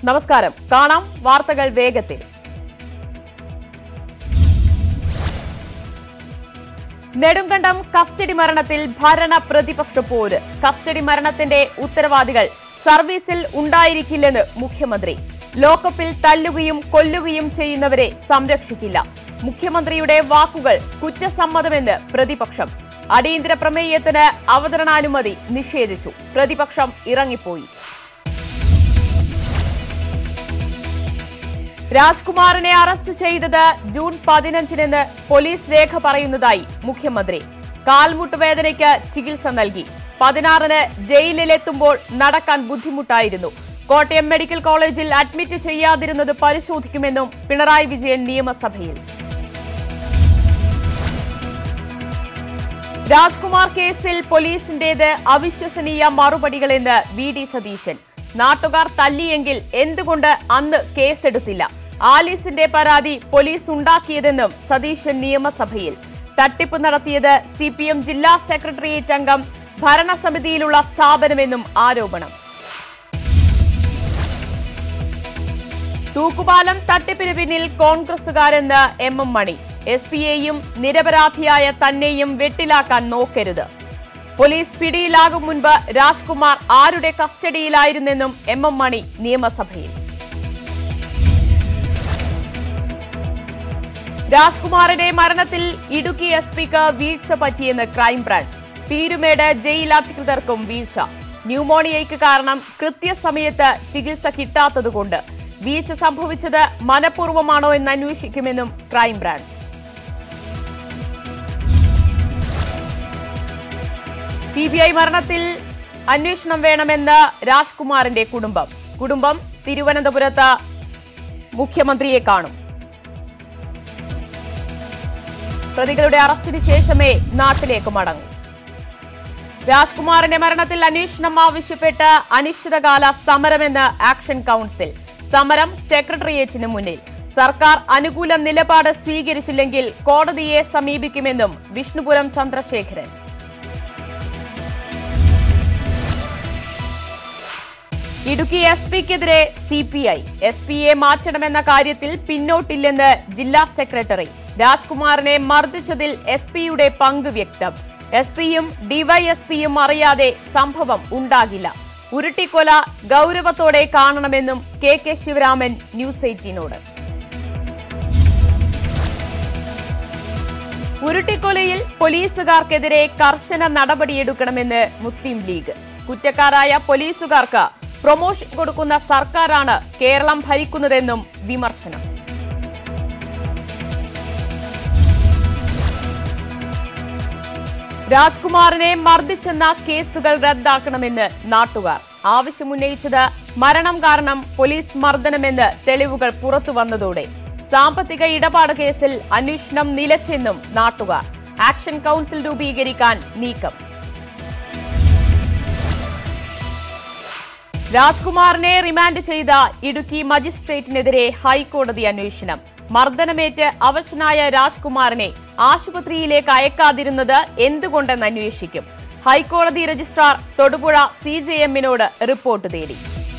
നമസ്കാരം കാണാം വാർത്തകൾ വേഗത്തിൽ നെടുങ്കണ്ടം കസ്റ്റഡി മരണത്തിൽ ഭരണ പ്രതിപക്ഷ പോര് കസ്റ്റഡി മരണത്തിന്റെ ഉത്തരവാദികൾ സർവീസിൽ ഉണ്ടായിരിക്കില്ലെന്ന് മുഖ്യമന്ത്രി ലോക്കപ്പിൽ തല്ലുകയും കൊല്ലുകയും ചെയ്യുന്നവരെ സംരക്ഷിക്കില്ല മുഖ്യമന്ത്രിയുടെ വാക്കുകൾ കുറ്റസമ്മതമെന്ന് പ്രതിപക്ഷം അടിയന്തര പ്രമേയത്തിന് അവതരണാനുമതി നിഷേധിച്ചു പ്രതിപക്ഷം ഇറങ്ങിപ്പോയി രാജ്കുമാറിനെ അറസ്റ്റ് ചെയ്തത് ജൂൺ പതിനഞ്ചിനെന്ന് പോലീസ് രേഖ പറയുന്നതായി മുഖ്യമന്ത്രി കാൽമുട്ടുവേദനയ്ക്ക് ചികിത്സ നൽകി പതിനാറിന് ജയിലിലെത്തുമ്പോൾ നടക്കാൻ ബുദ്ധിമുട്ടായിരുന്നു കോട്ടയം മെഡിക്കൽ കോളേജിൽ അഡ്മിറ്റ് ചെയ്യാതിരുന്നത് പരിശോധിക്കുമെന്നും പിണറായി വിജയൻ നിയമസഭയിൽ രാജ്കുമാർ കേസിൽ പോലീസിന്റേത് അവിശ്വസനീയ മറുപടികളെന്ന് വി ഡി സതീശൻ നാട്ടുകാർ തല്ലിയെങ്കിൽ എന്തുകൊണ്ട് അന്ന് കേസെടുത്തില്ല ആലീസിന്റെ പരാതി പോലീസ് ഉണ്ടാക്കിയതെന്നും സതീശൻ നിയമസഭയിൽ തട്ടിപ്പ് നടത്തിയത് സി പി എം ജില്ലാ സെക്രട്ടേറിയറ്റ് അംഗം ഭരണസമിതിയിലുള്ള സ്ഥാപനമെന്നും ആരോപണം തൂക്കുപാലം തട്ടിപ്പിന് പിന്നിൽ കോൺഗ്രസുകാരെന്ന് എം എം മണി എസ് പിയെയും നിരപരാധിയായ തന്നെയും വെട്ടിലാക്കാൻ നോക്കരുത് പോലീസ് പിടിയിലാകും മുൻപ് രാജ്കുമാർ ആരുടെ കസ്റ്റഡിയിലായിരുന്നെന്നും എം എം മണി നിയമസഭയിൽ രാജ്കുമാറിന്റെ മരണത്തിൽ ഇടുക്കി എസ് പിക്ക് വീഴ്ച പറ്റിയെന്ന് ക്രൈംബ്രാഞ്ച് പീരുമേട് ജയിൽ അധികൃതർക്കും വീഴ്ച ന്യൂമോണിയയ്ക്ക് കാരണം കൃത്യസമയത്ത് ചികിത്സ കിട്ടാത്തതുകൊണ്ട് വീഴ്ച സംഭവിച്ചത് മനഃപൂർവ്വമാണോ എന്ന് അന്വേഷിക്കുമെന്നും ക്രൈംബ്രാഞ്ച് സി ബി ഐ മരണത്തിൽ അന്വേഷണം വേണമെന്ന് രാജ്കുമാറിന്റെ കുടുംബം കുടുംബം തിരുവനന്തപുരത്ത് മുഖ്യമന്ത്രിയെ കാണും പ്രതികളുടെ അറസ്റ്റിന് ശേഷമേ നാട്ടിലേക്ക് മടങ്ങൂ രാജ്കുമാറിന്റെ മരണത്തിൽ അന്വേഷണം ആവശ്യപ്പെട്ട് അനിശ്ചിതകാല സമരമെന്ന് ആക്ഷൻ കൌൺസിൽ സമരം സെക്രട്ടേറിയറ്റിന് മുന്നിൽ സർക്കാർ അനുകൂല നിലപാട് സ്വീകരിച്ചില്ലെങ്കിൽ കോടതിയെ സമീപിക്കുമെന്നും വിഷ്ണുപുരം ചന്ദ്രശേഖരൻ ഇടുക്കി എസ് പിക്കെതിരെ സി പി ഐ എസ് പിയെ മാറ്റണമെന്ന കാര്യത്തിൽ പിന്നോട്ടില്ലെന്ന് ജില്ലാ സെക്രട്ടറി രാജ്കുമാറിനെ മർദ്ദിച്ചതിൽ എസ് പിയുടെ പങ്ക് വ്യക്തം എസ് പിയും ഡിവൈഎസ്പിയും അറിയാതെ സംഭവം ഉണ്ടാകില്ല ഉരുട്ടിക്കൊല ഗൗരവത്തോടെ കാണണമെന്നും കെ കെ ശിവരാമൻ ന്യൂസ് എയ്റ്റീനോട് ഉരുട്ടിക്കൊലയിൽ പോലീസുകാർക്കെതിരെ കർശന നടപടിയെടുക്കണമെന്ന് മുസ്ലിം ലീഗ് കുറ്റക്കാരായ പോലീസുകാർക്ക് പ്രൊമോഷൻ കൊടുക്കുന്ന സർക്കാരാണ് കേരളം ഭരിക്കുന്നതെന്നും വിമർശനം രാജ്കുമാറിനെ മർദ്ദിച്ചെന്ന കേസുകൾ റദ്ദാക്കണമെന്ന് നാട്ടുകാർ ആവശ്യമുന്നയിച്ചത് മരണം കാരണം പോലീസ് മർദ്ദനമെന്ന് തെളിവുകൾ പുറത്തുവന്നതോടെ സാമ്പത്തിക ഇടപാട് കേസിൽ അന്വേഷണം നിലച്ചെന്നും നാട്ടുകാർ ആക്ഷൻ കൌൺസിൽ രൂപീകരിക്കാൻ നീക്കം രാജ്കുമാറിനെ റിമാൻഡ് ചെയ്ത ഇടുക്കി മജിസ്ട്രേറ്റിനെതിരെ ഹൈക്കോടതി അന്വേഷണം മർദ്ദനമേറ്റ് അവശനായ രാജ്കുമാറിനെ ആശുപത്രിയിലേക്ക് അയക്കാതിരുന്നത് എന്തുകൊണ്ടെന്ന് അന്വേഷിക്കും ഹൈക്കോടതി രജിസ്ട്രാർ തൊടുപുഴ സി ജെ എമ്മിനോട് റിപ്പോർട്ട് തേടി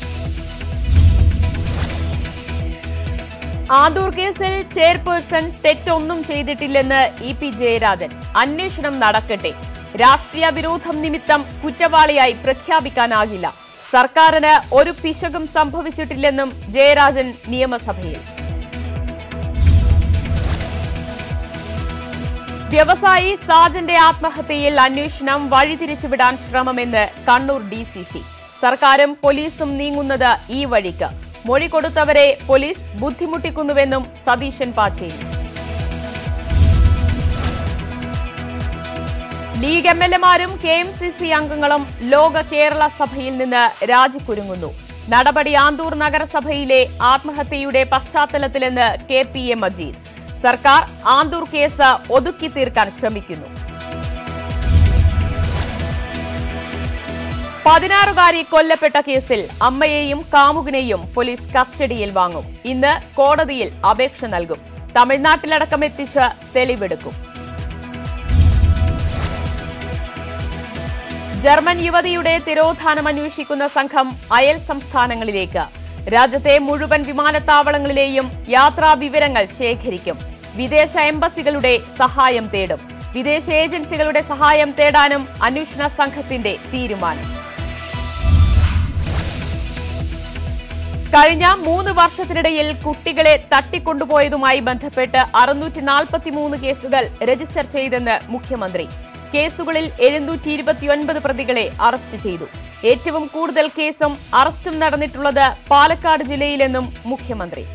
ആന്തൂർ കേസിൽ ചെയർപേഴ്സൺ തെറ്റൊന്നും ചെയ്തിട്ടില്ലെന്ന് ഇ പി ജയരാജൻ അന്വേഷണം നടക്കട്ടെ രാഷ്ട്രീയ വിരോധം നിമിത്തം കുറ്റവാളിയായി പ്രഖ്യാപിക്കാനാകില്ല സർക്കാരിന് ഒരു പിശകും സംഭവിച്ചിട്ടില്ലെന്നും ജയരാജൻ നിയമസഭയിൽ വ്യവസായി സാജന്റെ ആത്മഹത്യയിൽ അന്വേഷണം വഴിതിരിച്ചുവിടാൻ ശ്രമമെന്ന് കണ്ണൂർ ഡി സി സി സർക്കാരും പോലീസും നീങ്ങുന്നത് ഈ വഴിക്ക് മൊഴി കൊടുത്തവരെ പോലീസ് ബുദ്ധിമുട്ടിക്കുന്നുവെന്നും Satheesan Pacheri League M L എമാരും കെ എം സി സി അംഗങ്ങളും ലോക കേരള സഭയിൽ നിന്ന് രാജിക്കുരുങ്ങുന്നു നടപടി ആന്തൂർ നഗരസഭയിലെ ആത്മഹത്യയുടെ പശ്ചാത്തലത്തിലെന്ന് കെ പി എ മജീദ് സർക്കാർ ആന്തൂർ കേസ് ഒതുക്കി തീർക്കാൻ ശ്രമിക്കുന്നു പതിനാറുകാരി കൊല്ലപ്പെട്ട കേസിൽ അമ്മയെയും കാമുകനെയും പോലീസ് കസ്റ്റഡിയിൽ വാങ്ങും ഇന്ന് കോടതിയിൽ അപേക്ഷ നൽകും തമിഴ്നാട്ടിലടക്കം എത്തിച്ച് തെളിവെടുക്കും ജർമ്മൻ യുവതിയുടെ തിരോധാനം അന്വേഷിക്കുന്ന സംഘം അയൽ സംസ്ഥാനങ്ങളിലേക്ക് രാജ്യത്തെ മുഴുവൻ വിമാനത്താവളങ്ങളിലെയും യാത്രാ വിവരങ്ങൾ ശേഖരിക്കും വിദേശ എംബസികളുടെ സഹായം തേടും വിദേശ ഏജൻസികളുടെ സഹായം തേടാനും അന്വേഷണ സംഘത്തിന്റെ തീരുമാനം കഴിഞ്ഞ മൂന്ന് വർഷത്തിനിടയിൽ കുട്ടികളെ തട്ടിക്കൊണ്ടുപോയതുമായി ബന്ധപ്പെട്ട് അറുന്നൂറ്റി നാൽപ്പത്തിമൂന്ന് കേസുകൾ രജിസ്റ്റർ ചെയ്തെന്ന് മുഖ്യമന്ത്രി കേസുകളിൽ എഴുന്നൂറ്റി ഇരുപത്തിയൊൻപത് പ്രതികളെ അറസ്റ്റ് ചെയ്തു ഏറ്റവും കൂടുതൽ കേസും അറസ്റ്റും നടന്നിട്ടുള്ളത് പാലക്കാട് ജില്ലയിലെന്നും മുഖ്യമന്ത്രി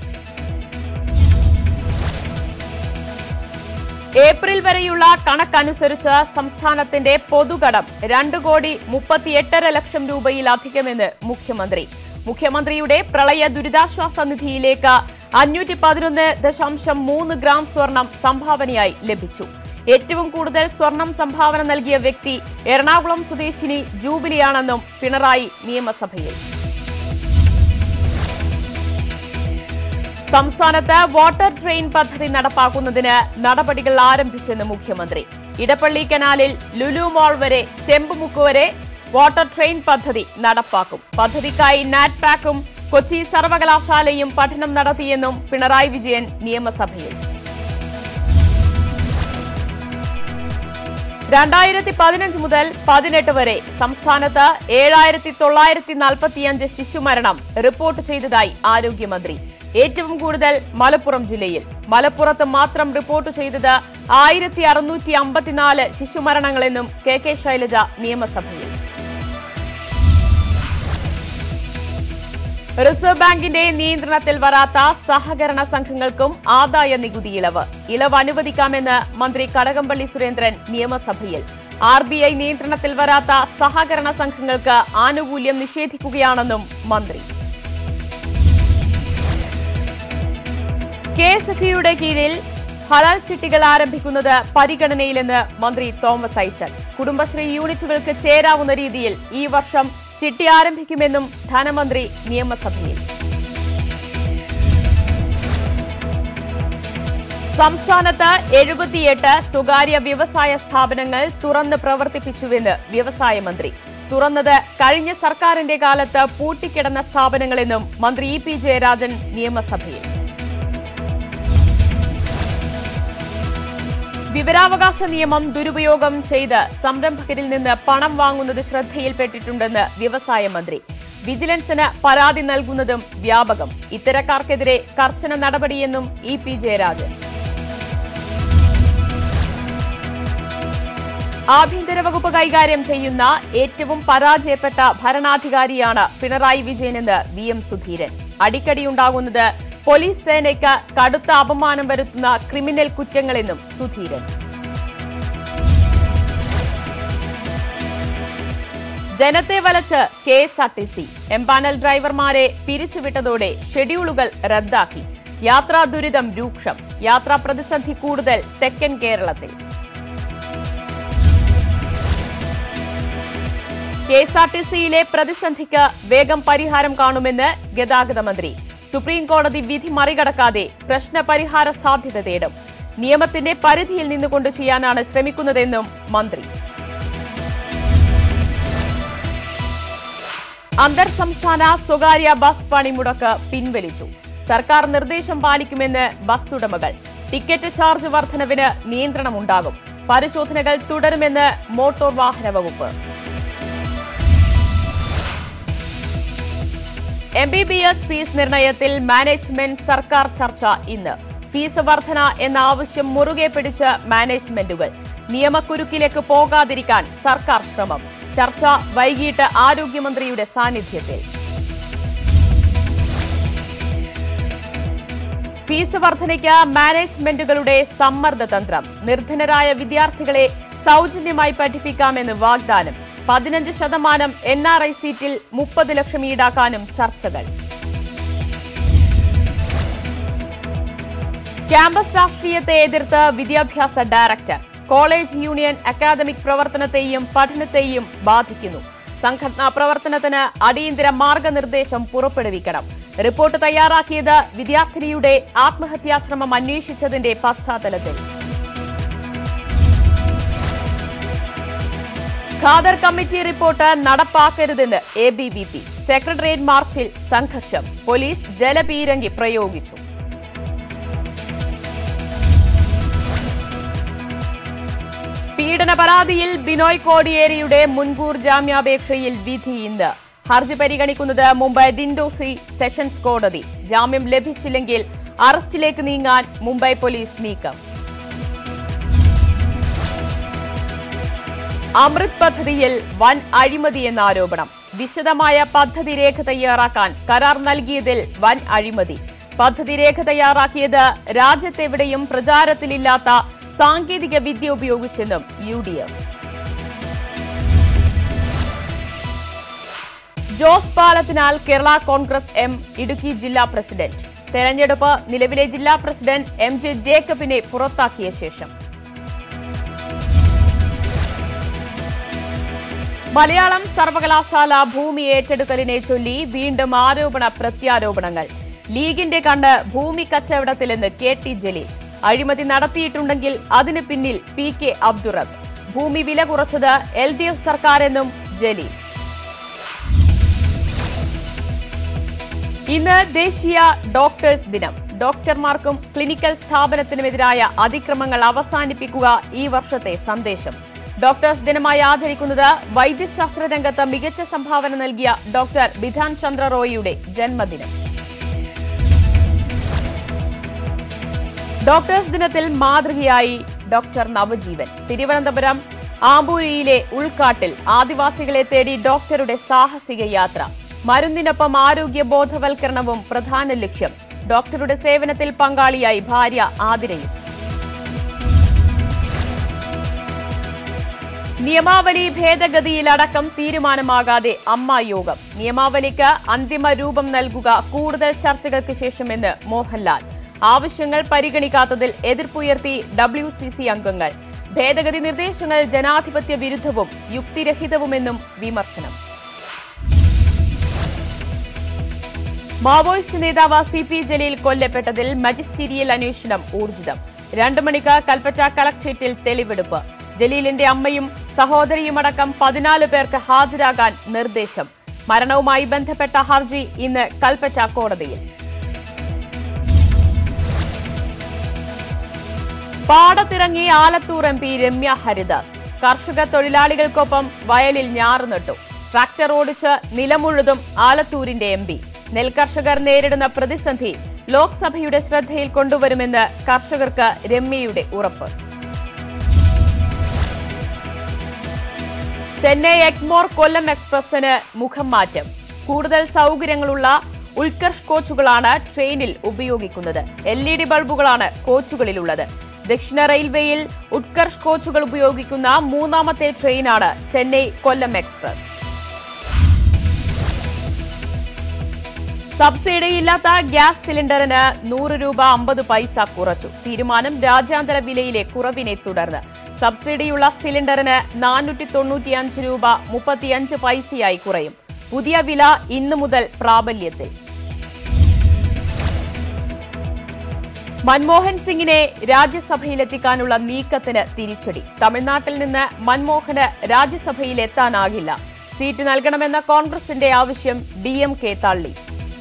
ഏപ്രിൽ വരെയുള്ള കണക്കനുസരിച്ച് സംസ്ഥാനത്തിന്റെ പൊതുകടം രണ്ട് കോടി മുപ്പത്തിയെട്ടര ലക്ഷം രൂപയിലധികമെന്ന് മുഖ്യമന്ത്രി മുഖ്യമന്ത്രിയുടെ പ്രളയ ദുരിതാശ്വാസ നിധിയിലേക്ക് അഞ്ഞൂറ്റി പതിനൊന്ന് ദശാംശം മൂന്ന് ഗ്രാം സ്വർണം സംഭാവനയായി ലഭിച്ചു ഏറ്റവും കൂടുതൽ സ്വർണം സംഭാവന നൽകിയ വ്യക്തി എറണാകുളം സ്വദേശിനി ജൂബിലിയാണെന്നും പിണറായി നിയമസഭയിൽ സംസ്ഥാനത്ത് വാട്ടർ ട്രെയിൻ പദ്ധതി നടപ്പാക്കുന്നതിന് നടപടികൾ ആരംഭിച്ചെന്ന് മുഖ്യമന്ത്രി ഇടപ്പള്ളി കനാലിൽ ലുലു മോൾ വരെ ചെമ്പുമുക്ക് വരെ വാട്ടർ ട്രെയിൻ പദ്ധതി നടപ്പാക്കും പദ്ധതിക്കായി നാറ്റ്പാക്കും കൊച്ചി സർവകലാശാലയും പഠനം നടത്തിയെന്നും പിണറായി വിജയൻ നിയമസഭയിൽ രണ്ടായിരത്തി പതിനഞ്ച് മുതൽ പതിനെട്ട് വരെ സംസ്ഥാനത്ത് ഏഴായിരത്തി തൊള്ളായിരത്തി നാൽപ്പത്തിയഞ്ച് ശിശുമരണം റിപ്പോർട്ട് ചെയ്തതായി ആരോഗ്യമന്ത്രി ഏറ്റവും കൂടുതൽ മലപ്പുറം ജില്ലയിൽ മലപ്പുറത്ത് മാത്രം റിപ്പോർട്ട് ചെയ്തത് ആയിരത്തി അറുന്നൂറ്റി അമ്പത്തിനാല് ശിശുമരണങ്ങളെന്നും കെ കെ ശൈലജ നിയമസഭയിൽ റിസർവ് ബാങ്കിന്റെ നിയന്ത്രണത്തിൽ വരാത്ത സഹകരണ സംഘങ്ങൾക്കും ആദായ നികുതി ഇളവ് ഇളവ് അനുവദിക്കാമെന്ന് മന്ത്രി കടകംപള്ളി സുരേന്ദ്രൻ നിയമസഭയിൽ ആർ ബി ഐ നിയന്ത്രണത്തിൽ വരാത്ത സഹകരണ സംഘങ്ങൾക്ക് ആനുകൂല്യം നിഷേധിക്കുകയാണെന്നും മന്ത്രി കെ എസ് എഫ് ഇയുടെ കീഴിൽ ഹലാൽ ചിട്ടികൾ ആരംഭിക്കുന്നത് പരിഗണനയിലെന്ന് മന്ത്രി തോമസ് ഐസക് കുടുംബശ്രീ യൂണിറ്റുകൾക്ക് ചേരാവുന്ന രീതിയിൽ ഈ വർഷം ചിട്ടി ആരംഭിക്കുമെന്നും ധനമന്ത്രി നിയമസഭയിൽ സംസ്ഥാനത്ത് എഴുപത്തിയെട്ട് സ്വകാര്യ വ്യവസായ സ്ഥാപനങ്ങൾ തുറന്ന് പ്രവർത്തിപ്പിച്ചുവെന്ന് വ്യവസായ മന്ത്രി തുറന്നത് കഴിഞ്ഞ സർക്കാരിന്റെ കാലത്ത് പൂട്ടിക്കിടന്ന സ്ഥാപനങ്ങളെന്നും മന്ത്രി ഇ പി ജയരാജൻ നിയമസഭയിൽ വിവരാവകാശ നിയമം ദുരുപയോഗം ചെയ്ത് സംരംഭകരിൽ നിന്ന് പണം വാങ്ങുന്നത് ശ്രദ്ധയിൽപ്പെട്ടിട്ടുണ്ടെന്ന് വ്യവസായ മന്ത്രി വിജിലൻസിന് പരാതി നൽകുന്നതും വ്യാപകം ഇത്തരക്കാർക്കെതിരെ കർശന നടപടിയെന്നും ഇ പി ജയരാജൻ ആഭ്യന്തര വകുപ്പ് കൈകാര്യം ചെയ്യുന്ന ഏറ്റവും പരാജയപ്പെട്ട ഭരണാധികാരിയാണ് പിണറായി വിജയനെന്ന് വി എം സുധീരൻ അടിക്കടിയുണ്ടാകുന്നത് പോലീസ് സേനയ്ക്ക് കടുത്ത അപമാനം വരുത്തുന്ന ക്രിമിനൽ കുറ്റങ്ങളെന്നും സുധീരൻ ജനത്തെ വലച്ച് K S R T C empanel ഡ്രൈവർമാരെ പിരിച്ചുവിട്ടതോടെ ഷെഡ്യൂളുകൾ റദ്ദാക്കി യാത്രാ ദുരിതം രൂക്ഷം യാത്രാ പ്രതിസന്ധി കൂടുതൽ തെക്കൻ കേരളത്തിൽ കെ എസ് ആർ ടി സിയിലെ പ്രതിസന്ധിക്ക് വേഗം പരിഹാരം കാണുമെന്ന് ഗതാഗത മന്ത്രി സുപ്രീം കോടതി വിധി മറികടക്കാതെ പ്രശ്ന പരിഹാര സാധ്യത തേടും നിയമത്തിന്റെ പരിധിയിൽ നിന്നുകൊണ്ട് ചെയ്യാനാണ് ശ്രമിക്കുന്നതെന്നും മന്ത്രി അന്തർ സംസ്ഥാന സ്വകാര്യ ബസ് പണിമുടക്ക് പിൻവലിച്ചു സർക്കാർ നിർദ്ദേശം പാലിക്കുമെന്ന് ബസ് ഉടമകൾ ടിക്കറ്റ് ചാർജ് വർധനവിന് നിയന്ത്രണമുണ്ടാകും പരിശോധനകൾ തുടരുമെന്ന് മോട്ടോർ വാഹന വകുപ്പ് M B B S fees നിർണയത്തിൽ മാനേജ്മെന്റ് സർക്കാർ ചർച്ച ഇന്ന് ഫീസ് വർധന എന്ന ആവശ്യം മുറുകെ പിടിച്ച് മാനേജ്മെന്റുകൾ നിയമക്കുരുക്കിലേക്ക് പോകാതിരിക്കാൻ സർക്കാർ ശ്രമം ചർച്ച വൈകിട്ട് ആരോഗ്യമന്ത്രിയുടെ സാന്നിധ്യത്തിൽ ഫീസ് വർധനയ്ക്ക് മാനേജ്മെന്റുകളുടെ സമ്മർദ്ദ തന്ത്രം നിർധനരായ വിദ്യാർത്ഥികളെ സൗജന്യമായി പഠിപ്പിക്കാമെന്ന് വാഗ്ദാനം പതിനഞ്ച് ശതമാനം എൻ ആർ ഐ സീറ്റിൽ മുപ്പത് ലക്ഷം ഈടാക്കാനും ചർച്ചകൾ ക്യാമ്പസ് രാഷ്ട്രീയത്തെ എതിർത്ത് വിദ്യാഭ്യാസ ഡയറക്ടർ കോളേജ് യൂണിയൻ അക്കാദമിക് പ്രവർത്തനത്തെയും പഠനത്തെയും ബാധിക്കുന്നു സംഘടനാ പ്രവർത്തനത്തിന് അടിയന്തര മാർഗനിർദ്ദേശം പുറപ്പെടുവിക്കണം റിപ്പോർട്ട് തയ്യാറാക്കിയത് വിദ്യാർത്ഥിനിയുടെ ആത്മഹത്യാശ്രമം അന്വേഷിച്ചതിന്റെ പശ്ചാത്തലത്തിൽ ഖാദർ കമ്മിറ്റി റിപ്പോർട്ട് നടപ്പാക്കരുതെന്ന് A B V P secretariat മാർച്ചിൽ സംഘർഷം പോലീസ് ജലപീരങ്കി പ്രയോഗിച്ചു പീഡന പരാതിയിൽ ബിനോയ് കോടിയേരിയുടെ മുൻകൂർ ജാമ്യാപേക്ഷയിൽ വിധി ഇന്ന് ഹർജി പരിഗണിക്കുന്നത് മുംബൈ ദിൻഡോസി സെഷൻസ് കോടതി ജാമ്യം ലഭിച്ചില്ലെങ്കിൽ അറസ്റ്റിലേക്ക് നീങ്ങാൻ മുംബൈ പോലീസ് നീക്കം അമൃത് പദ്ധതിയിൽ വൻ അഴിമതി എന്ന ആരോപണം വിശദമായ പദ്ധതി രേഖ തയ്യാറാക്കാൻ കരാർ നൽകിയതിൽ വൻ അഴിമതി പദ്ധതി രേഖ തയ്യാറാക്കിയത് രാജ്യത്തെവിടെയും പ്രചാരത്തിലില്ലാത്ത സാങ്കേതിക വിദ്യ ഉപയോഗിച്ചെന്നും U D F Jose Palathinal Kerala Congress M Idukki ജില്ലാ പ്രസിഡന്റ് തെരഞ്ഞെടുപ്പ് നിലവിലെ ജില്ലാ പ്രസിഡന്റ് എം ജെ ജേക്കബിനെ പുറത്താക്കിയ ശേഷം മലയാളം സർവകലാശാല ഭൂമി ഏറ്റെടുക്കലിനെ ചൊല്ലി വീണ്ടും ആരോപണ പ്രത്യാരോപണങ്ങൾ ലീഗിന്റെ കണ്ട് ഭൂമി കച്ചവടത്തിലെന്ന് കെ ടി ജലീൽ അഴിമതി നടത്തിയിട്ടുണ്ടെങ്കിൽ അതിന് പിന്നിൽ പി കെ അബ്ദുറബ് ഭൂമി വില കുറച്ചത് എൽ ഡി എഫ് സർക്കാരെന്നും ജലീൽ ഇന്ന് ദേശീയ ഡോക്ടേഴ്സ് ദിനം ഡോക്ടർമാർക്കും ക്ലിനിക്കൽ സ്ഥാപനത്തിനുമെതിരായ അതിക്രമങ്ങൾ അവസാനിപ്പിക്കുക ഈ വർഷത്തെ സന്ദേശം ഡോക്ടേഴ്സ് ദിനമായി ആചരിക്കുന്നത് വൈദ്യശാസ്ത്ര രംഗത്ത് മികച്ച സംഭാവന നൽകിയ ഡോക്ടർ ബിധാൻ ചന്ദ്ര റോയിയുടെ ജന്മദിനം ഡോക്ടേഴ്സ് ദിനത്തിൽ മാതൃകയായി ഡോക്ടർ നവജീവൻ തിരുവനന്തപുരം ആമ്പൂരിയിലെ ഉൾക്കാട്ടിൽ ആദിവാസികളെ തേടി ഡോക്ടറുടെ സാഹസിക യാത്ര മരുന്നിനൊപ്പം ആരോഗ്യ ബോധവൽക്കരണവും പ്രധാന ലക്ഷ്യം ഡോക്ടറുടെ സേവനത്തിൽ പങ്കാളിയായി ഭാര്യ ആതിരയും നിയമാവലി ഭേദഗതിയിലടക്കം തീരുമാനമാകാതെ അമ്മ യോഗം നിയമാവലിക്ക് അന്തിമ രൂപം നൽകുക കൂടുതൽ ചർച്ചകൾക്ക് ശേഷമെന്ന് മോഹൻലാൽ ആവശ്യങ്ങൾ പരിഗണിക്കാത്തതിൽ എതിർപ്പുയർത്തി ഡബ്ല്യു സി സി അംഗങ്ങൾ ഭേദഗതി നിർദ്ദേശങ്ങൾ ജനാധിപത്യ വിരുദ്ധവും യുക്തിരഹിതവുമെന്നും വിമർശനം മാവോയിസ്റ്റ് നേതാവ് സി പി ജലീൽ കൊല്ലപ്പെട്ടതിൽ മജിസ്റ്റീരിയൽ അന്വേഷണം ഊർജിതം രണ്ടു മണിക്ക് കൽപ്പറ്റ കളക്ട്രേറ്റിൽ തെളിവെടുപ്പ് ജലീലിന്റെ അമ്മയും സഹോദരിയുമടക്കം പതിനാല് പേർക്ക് ഹാജരാകാൻ നിർദ്ദേശം മരണവുമായി ബന്ധപ്പെട്ട ഹർജി ഇന്ന് കൽപ്പറ്റ കോടതിയിൽ പാടത്തിറങ്ങി ആലത്തൂർ എം പി രമ്യ ഹരിദാസ് കർഷക തൊഴിലാളികൾക്കൊപ്പം വയലിൽ ഞാറുനട്ടു ട്രാക്ടർ ഓടിച്ച് നിലമുഴുതും ആലത്തൂരിന്റെ എം പി നെൽകർഷകർ നേരിടുന്ന പ്രതിസന്ധി ലോക്സഭയുടെ ശ്രദ്ധയിൽ കൊണ്ടുവരുമെന്ന് കർഷകർക്ക് രമ്യയുടെ ഉറപ്പ് ചെന്നൈ എഗ്മോർ കൊല്ലം എക്സ്പ്രസിന് മുഖം മാറ്റം കൂടുതൽ സൗകര്യങ്ങളുള്ള ഉത്കർഷ് കോച്ചുകളാണ് ട്രെയിനിൽ ഉപയോഗിക്കുന്നത് എൽ ഇ ഡി ബൾബുകളാണ് കോച്ചുകളിലുള്ളത് ദക്ഷിണ റെയിൽവേയിൽ ഉത്കർഷ് കോച്ചുകൾ ഉപയോഗിക്കുന്ന മൂന്നാമത്തെ ട്രെയിനാണ് ചെന്നൈ കൊല്ലം എക്സ്പ്രസ് സബ്സിഡിയില്ലാത്ത ഗ്യാസ് സിലിണ്ടറിന് നൂറ് രൂപ അമ്പത് പൈസ കുറച്ചു തീരുമാനം രാജ്യാന്തര വിലയിലെ കുറവിനെ തുടർന്ന് സബ്സിഡിയുള്ള സിലിണ്ടറിന് നാനൂറ്റി തൊണ്ണൂറ്റിയഞ്ച് രൂപ മുപ്പത്തിയഞ്ച് പൈസയായി കുറയും പുതിയ വില ഇന്നു മുതൽ പ്രാബല്യത്തിൽ മൻമോഹൻ സിംഗിനെ രാജ്യസഭയിലെത്തിക്കാനുള്ള നീക്കത്തിന് തിരിച്ചടി തമിഴ്നാട്ടിൽ നിന്ന് മൻമോഹന് രാജ്യസഭയിൽ എത്താനാകില്ല സീറ്റ് നൽകണമെന്ന കോൺഗ്രസിന്റെ ആവശ്യം ഡി എം കെ തള്ളി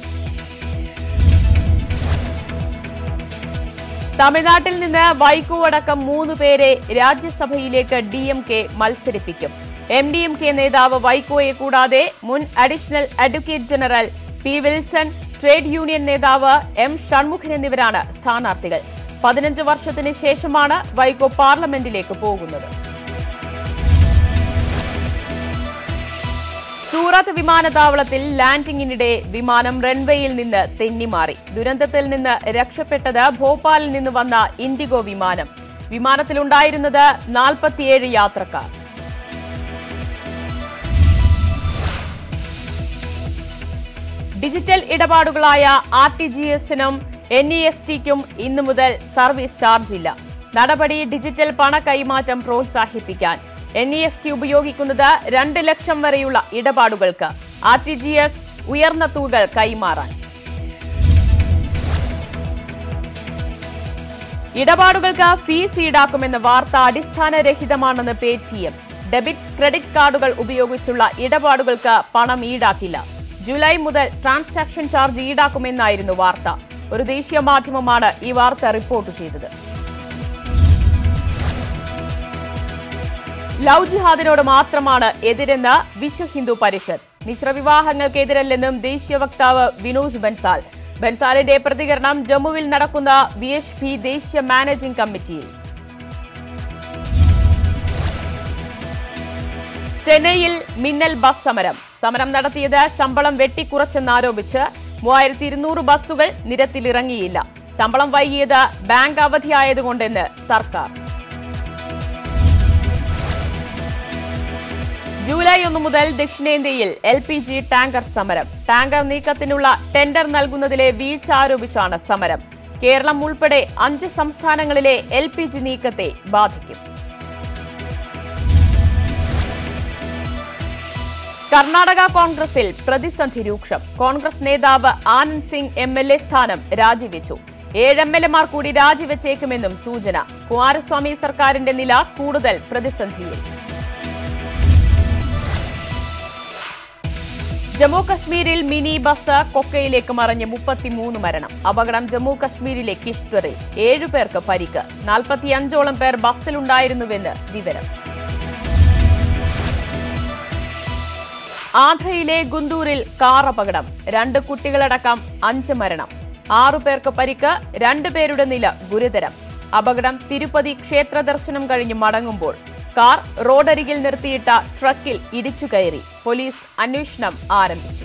തമിഴ്നാട്ടിൽ നിന്ന് വൈകോ അടക്കം മൂന്ന് പേരെ രാജ്യസഭയിലേക്ക് ഡി എം കെ മത്സരിപ്പിക്കും എം ഡി എം കെ നേതാവ് വൈക്കോയെ കൂടാതെ മുൻ additional advocate general P Wilson trade union നേതാവ് എം ഷൺമുഖൻ എന്നിവരാണ് സ്ഥാനാർത്ഥികൾ പതിനഞ്ച് വർഷത്തിന് ശേഷമാണ് വൈകോ പാർലമെന്റിലേക്ക് പോകുന്നത് സൂറത്ത് വിമാനത്താവളത്തിൽ ലാൻഡിംഗിനിടെ വിമാനം റൺവേയിൽ നിന്ന് തെന്നിമാറി ദുരന്തത്തിൽ നിന്ന് രക്ഷപ്പെട്ടത് ഭോപ്പാലിൽ നിന്ന് വന്ന ഇൻഡിഗോ വിമാനം വിമാനത്തിലുണ്ടായിരുന്നത് നാൽപ്പത്തിയേഴ് യാത്രക്കാർ ഡിജിറ്റൽ ഇടപാടുകളായ ആർ ടി ജി എസിനും എൻ ഇ എഫ് ടിക്കും ഇന്നു മുതൽ സർവീസ് ചാർജ് ഇല്ല നടപടി ഡിജിറ്റൽ പണ കൈമാറ്റം പ്രോത്സാഹിപ്പിക്കാൻ എൻ ഇ എഫ് ടി ഉപയോഗിക്കുന്നത് രണ്ട് ലക്ഷം വരെയുള്ള ഇടപാടുകൾക്ക് ആർ ടി ജി എസ് ഉയർന്ന തുകകൾ കൈമാറാൻ ഇടപാടുകൾക്ക് ഫീസ് ഈടാക്കുമെന്ന വാർത്ത അടിസ്ഥാനരഹിതമാണെന്ന് പേടിഎം ഡെബിറ്റ് ക്രെഡിറ്റ് കാർഡുകൾ ഉപയോഗിച്ചുള്ള ഇടപാടുകൾക്ക് പണം ഈടാക്കില്ല ജൂലൈ മുതൽ ട്രാൻസാക്ഷൻ ചാർജ് ഈടാക്കുമെന്നായിരുന്നു വാർത്ത ഒരു ദേശീയ മാധ്യമമാണ് ഈ വാർത്ത റിപ്പോർട്ട് ചെയ്തത് ലവ് ജിഹാദിനോട് മാത്രമാണ് എതിരെന്ന് വിശ്വ ഹിന്ദു പരിഷത്ത് മിശ്രവിവാഹങ്ങൾക്കെതിരല്ലെന്നും ദേശീയ വക്താവ് വിനോജ് ബൻസാൽ ബൻസാലിന്റെ പ്രതികരണം ജമ്മുവിൽ നടക്കുന്ന ബി എച്ച് പി ദേശീയ മാനേജിംഗ് കമ്മിറ്റിയിൽ ചെന്നൈയിൽ മിന്നൽ ബസ് സമരം സമരം നടത്തിയത് ശമ്പളം വെട്ടിക്കുറച്ചെന്നാരോപിച്ച് മൂവായിരത്തി ഇരുന്നൂറ് ബസ്സുകൾ നിരത്തിലിറങ്ങിയില്ല ശമ്പളം വൈകിയത് ബാങ്ക് അവധിയായതുകൊണ്ടെന്ന് സർക്കാർ ജൂലൈ ഒന്ന് മുതൽ ദക്ഷിണേന്ത്യയിൽ എൽ പി ജി ടാങ്കർ സമരം ടാങ്കർ നീക്കത്തിനുള്ള ടെൻഡർ നൽകുന്നതിലെ വീഴ്ച ആരോപിച്ചാണ് സമരം കേരളം ഉൾപ്പെടെ അഞ്ച് സംസ്ഥാനങ്ങളിലെ എൽ പി ജി നീക്കത്തെ ബാധിക്കും കർണാടക കോൺഗ്രസിൽ പ്രതിസന്ധി രൂക്ഷം കോൺഗ്രസ് നേതാവ് Anand Singh M L A സ്ഥാനം രാജിവെച്ചു ഏഴ് എം എൽ എമാർ കൂടി രാജിവെച്ചേക്കുമെന്നും സൂചന കുമാരസ്വാമി സർക്കാരിന്റെ നില കൂടുതൽ പ്രതിസന്ധിയിൽ ജമ്മു കശ്മീരിൽ മിനി ബസ് കൊക്കയിലേക്ക് മറിഞ്ഞ് മുപ്പത്തിമൂന്ന് മരണം അപകടം ജമ്മു കശ്മീരിലെ കിഷ്ത്വറിൽ ഏഴുപേർക്ക് പരിക്ക് നാൽപ്പത്തിയഞ്ചോളം പേർ ബസ്സിലുണ്ടായിരുന്നുവെന്ന് വിവരം ആന്ധ്രയിലെ ഗുണ്ടൂരിൽ കാർ അപകടം രണ്ട് കുട്ടികളടക്കം അഞ്ച് മരണം ആറുപേർക്ക് പരിക്ക് രണ്ടുപേരുടെ നില ഗുരുതരം അപകടം തിരുപ്പതി ക്ഷേത്ര ദർശനം കഴിഞ്ഞ് മടങ്ങുമ്പോൾ കാർ റോഡരികിൽ നിർത്തിയിട്ട ട്രക്കിൽ ഇടിച്ചു കയറി പോലീസ് അന്വേഷണം ആരംഭിച്ചു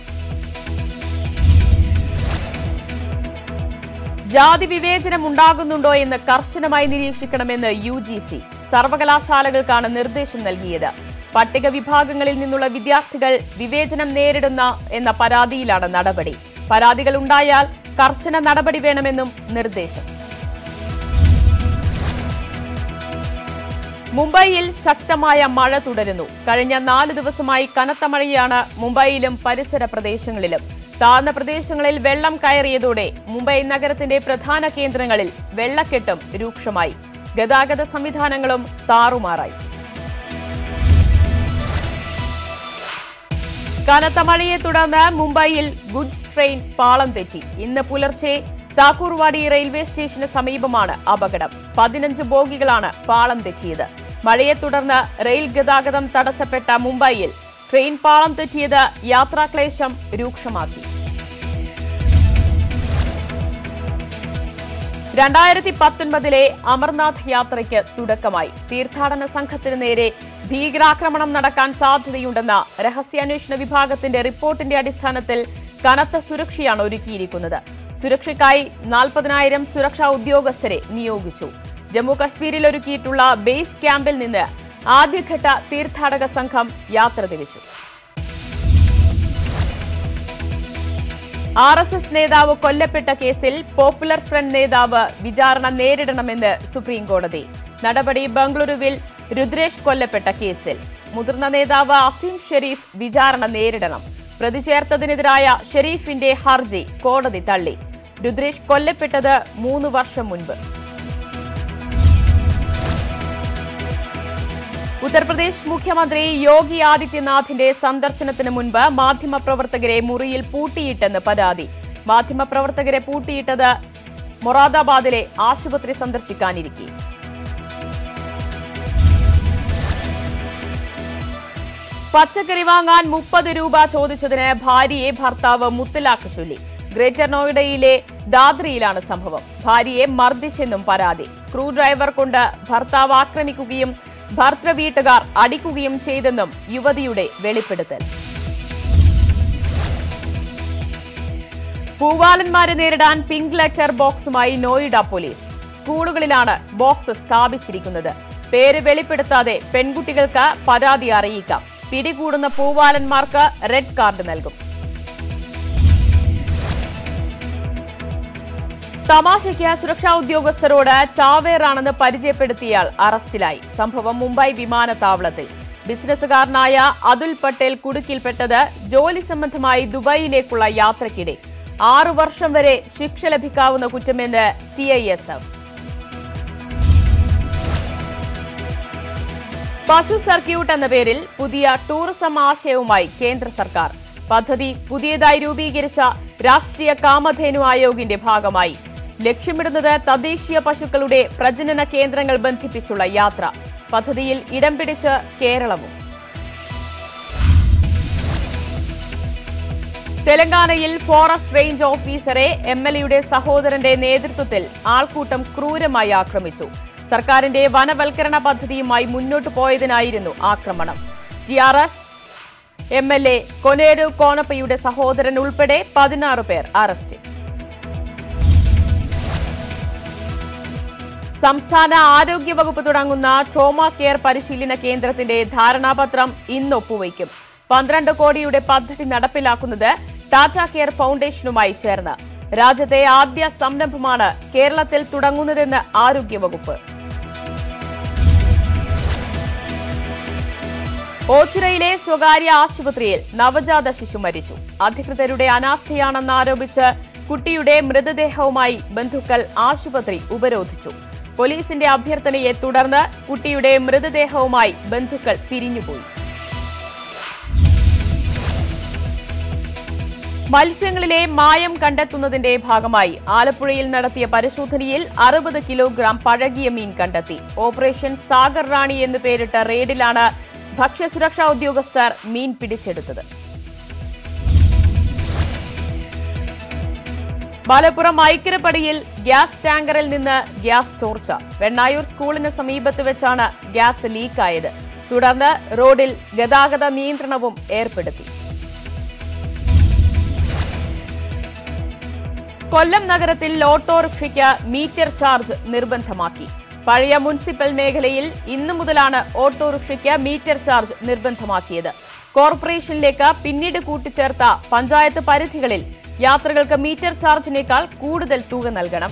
ജാതി വിവേചനം ഉണ്ടാകുന്നുണ്ടോ എന്ന് കർശനമായി നിരീക്ഷിക്കണമെന്ന് യു ജി സി സർവകലാശാലകൾക്കാണ് നിർദ്ദേശം നൽകിയത് പട്ടിക വിഭാഗങ്ങളിൽ നിന്നുള്ള വിദ്യാർത്ഥികൾ വിവേചനം നേരിടുന്ന എന്ന പരാതിയിലാണ് നടപടി പരാതികൾ ഉണ്ടായാൽ കർശന നടപടി വേണമെന്നും നിർദ്ദേശം മുംബൈയിൽ ശക്തമായ മഴ തുടരുന്നു കഴിഞ്ഞ നാല് ദിവസമായി കനത്ത മഴയാണ് മുംബൈയിലും പരിസര പ്രദേശങ്ങളിലും താഴ്ന്ന പ്രദേശങ്ങളിൽ വെള്ളം കയറിയതോടെ മുംബൈ നഗരത്തിന്റെ പ്രധാന കേന്ദ്രങ്ങളിൽ വെള്ളക്കെട്ടും രൂക്ഷമായി ഗതാഗത സംവിധാനങ്ങളും താറുമാറായി കനത്ത മഴയെ തുടർന്ന് മുംബൈയിൽ ഗുഡ്സ് ട്രെയിൻ പാളം തെറ്റി ഇന്ന് പുലർച്ചെ താക്കൂർവാടി റെയിൽവേ സ്റ്റേഷന് സമീപമാണ് അപകടം പതിനഞ്ച് ബോഗികളാണ് പാളം തെറ്റിയത് മഴയെ തുടർന്ന് റെയിൽ ഗതാഗതം തടസ്സപ്പെട്ട മുംബൈയിൽ ട്രെയിൻ പാളം തെറ്റിയത് യാത്രാക്ലേശം രൂക്ഷമാക്കി രണ്ടായിരത്തി പത്തൊൻപതിലെ അമർനാഥ് യാത്രയ്ക്ക് തുടക്കമായി തീർത്ഥാടന സംഘത്തിന് നേരെ ഭീകരാക്രമണം നടക്കാൻ സാധ്യതയുണ്ടെന്ന രഹസ്യാന്വേഷണ വിഭാഗത്തിന്റെ റിപ്പോർട്ടിന്റെ അടിസ്ഥാനത്തിൽ കനത്ത സുരക്ഷയാണ് ഒരുക്കിയിരിക്കുന്നത് സുരക്ഷയ്ക്കായി നാൽപ്പതിനായിരം സുരക്ഷാ ഉദ്യോഗസ്ഥരെ നിയോഗിച്ചു ജമ്മു കശ്മീരിൽ ഒരുക്കിയിട്ടുള്ള ബേസ് ക്യാമ്പിൽ നിന്ന് ആദ്യഘട്ട തീർത്ഥാടക സംഘം യാത്ര തിരിച്ചു ആർ എസ് എസ് നേതാവ് കൊല്ലപ്പെട്ട കേസിൽ പോപ്പുലർ ഫ്രണ്ട് നേതാവ് വിചാരണ നേരിടണമെന്ന് സുപ്രീം കോടതി നടപടി ബംഗളൂരുവിൽ രുദ്രേഷ് കൊല്ലപ്പെട്ട കേസിൽ മുതിർന്ന നേതാവ് അസീം ഷെരീഫ് വിചാരണ നേരിടണം പ്രതി ചേർത്തതിനെതിരായ ഷെരീഫിന്റെ ഹർജി കോടതി തള്ളി രുദ്രേഷ് കൊല്ലപ്പെട്ടത് മൂന്ന് വർഷം മുൻപ് ഉത്തർപ്രദേശ് മുഖ്യമന്ത്രി യോഗി ആദിത്യനാഥിന്റെ സന്ദർശനത്തിന് മുൻപ് മാധ്യമപ്രവർത്തകരെ മുറിയിൽ പൂട്ടിയിട്ടെന്ന് പരാതി മാധ്യമപ്രവർത്തകരെ പൂട്ടിയിട്ടത് മൊറാദാബാദിലെ ആശുപത്രി സന്ദർശിക്കാനിരിക്കെ പച്ചക്കറി വാങ്ങാൻ മുപ്പത് രൂപ ചോദിച്ചതിന് ഭാര്യയെ ഭർത്താവ് മുത്തലാഖ് ചൊല്ലി ഗ്രേറ്റർ നോയിഡയിലെ ദാദ്രിയിലാണ് സംഭവം ഭാര്യയെ മർദ്ദിച്ചെന്നും പരാതി സ്ക്രൂ ഡ്രൈവർ കൊണ്ട് ഭർത്താവ് ആക്രമിക്കുകയും ഭർത്തൃ വീട്ടുകാർ അടിക്കുകയും ചെയ്തെന്നും യുവതിയുടെ വെളിപ്പെടുത്തൽ പൂവാലന്മാരെ നേരിടാൻ പിങ്ക് ലെറ്റർ ബോക്സുമായി നോയിഡ പോലീസ് സ്കൂളുകളിലാണ് ബോക്സ് സ്ഥാപിച്ചിരിക്കുന്നത് പേര് വെളിപ്പെടുത്താതെ പെൺകുട്ടികൾക്ക് പരാതി അറിയിക്കാം പിടികൂടുന്ന പൂവാലന്മാർക്ക് റെഡ് കാർഡ് നൽകും തമാശയ്ക്ക് സുരക്ഷാ ഉദ്യോഗസ്ഥരോട് ചാവേറാണെന്ന് പരിചയപ്പെടുത്തിയയാൾ അറസ്റ്റിലായി സംഭവം മുംബൈ വിമാനത്താവളത്തിൽ ബിസിനസ്സുകാരനായ അതുൽ പട്ടേൽ കുടുക്കിൽപ്പെട്ടത് ജോലി സംബന്ധമായി ദുബായിലേക്കുള്ള യാത്രയ്ക്കിടെ ആറു വർഷം വരെ ശിക്ഷ ലഭിക്കാവുന്ന കുറ്റമെന്ന് സി ഐ എസ് എഫ് പശു സർക്യൂട്ട് എന്ന പേരിൽ പുതിയ ടൂറിസം ആശയവുമായി കേന്ദ്ര സർക്കാർ പദ്ധതി പുതിയതായി രൂപീകരിച്ച രാഷ്ട്രീയ കാമധേനു ആയോഗിന്റെ ഭാഗമായി ലക്ഷ്യമിടുന്നത് തദ്ദേശീയ പശുക്കളുടെ പ്രജനന കേന്ദ്രങ്ങൾ ബന്ധിപ്പിച്ചുള്ള യാത്ര പദ്ധതിയിൽ ഇടം പിടിച്ച് കേരളവും തെലങ്കാനയിൽ ഫോറസ്റ്റ് റേഞ്ച് ഓഫീസറെ എം എൽ എയുടെ സഹോദരന്റെ നേതൃത്വത്തിൽ ആൾക്കൂട്ടം ക്രൂരമായി ആക്രമിച്ചു സർക്കാരിന്റെ വനവൽക്കരണ പദ്ധതിയുമായി മുന്നോട്ടു പോയതിനായിരുന്നു ആക്രമണം T R S M L A Koneru കോനപ്പയുടെ സഹോദരൻ ഉൾപ്പെടെ പതിനാറ് പേർ അറസ്റ്റ് സംസ്ഥാന ആരോഗ്യ വകുപ്പ് തുടങ്ങുന്ന ട്രോമ കെയർ പരിശീലന കേന്ദ്രത്തിന്റെ ധാരണാപത്രം ഇന്ന് ഒപ്പുവയ്ക്കും പന്ത്രണ്ട് കോടിയുടെ പദ്ധതി നടപ്പിലാക്കുന്നത് ടാറ്റ കെയർ ഫൗണ്ടേഷനുമായി ചേർന്ന് രാജ്യത്തെ ആദ്യ സംരംഭമാണ് കേരളത്തിൽ തുടങ്ങുന്നതെന്ന് ആരോഗ്യവകുപ്പ് ഓച്ചിറയിലെ സ്വകാര്യ ആശുപത്രിയിൽ നവജാത ശിശു മരിച്ചു അധികൃതരുടെ അനാസ്ഥയാണെന്ന് ആരോപിച്ച് കുട്ടിയുടെ മൃതദേഹവുമായി ബന്ധുക്കൾ ആശുപത്രി ഉപരോധിച്ചു പോലീസിന്റെ അഭ്യർത്ഥനയെ തുടർന്ന് കുട്ടിയുടെ മൃതദേഹവുമായി ബന്ധുക്കൾ പിരിഞ്ഞുപോയി മത്സ്യങ്ങളിലെ മായം കണ്ടെത്തുന്നതിന്റെ ഭാഗമായി ആലപ്പുഴയിൽ നടത്തിയ പരിശോധനയിൽ അറുപത് കിലോഗ്രാം പഴകിയ മീൻ കണ്ടെത്തി ഓപ്പറേഷൻ സാഗർ റാണി എന്ന് പേരിട്ട റെയ്ഡിലാണ് ഭക്ഷ്യസുരക്ഷാ ഉദ്യോഗസ്ഥർ മീൻ പിടിച്ചെടുത്തത് മലപ്പുറം ഐക്കരപ്പടിയിൽ ഗ്യാസ് ടാങ്കറിൽ നിന്ന് ഗ്യാസ് ചോർച്ച വെണ്ണായൂർ സ്കൂളിന് സമീപത്ത് വെച്ചാണ് ഗ്യാസ് ലീക്കായത് തുടർന്ന് റോഡിൽ ഗതാഗത നിയന്ത്രണവും ഏർപ്പെടുത്തി കൊല്ലം നഗരത്തിൽ ഓട്ടോറിക്ഷയ്ക്ക് മീറ്റർ ചാർജ് നിർബന്ധമാക്കി പഴയ മുനിസിപ്പൽ മേഖലയിൽ ഇന്നു മുതലാണ് ഓട്ടോറിക്ഷയ്ക്ക് മീറ്റർ ചാർജ് നിർബന്ധമാക്കിയത് കോർപ്പറേഷനിലേക്ക് പിന്നീട് കൂട്ടിച്ചേർത്ത പഞ്ചായത്ത് പരിധികളിൽ യാത്രകൾക്ക് മീറ്റർ ചാർജിനേക്കാൾ കൂടുതൽ തുക നൽകണം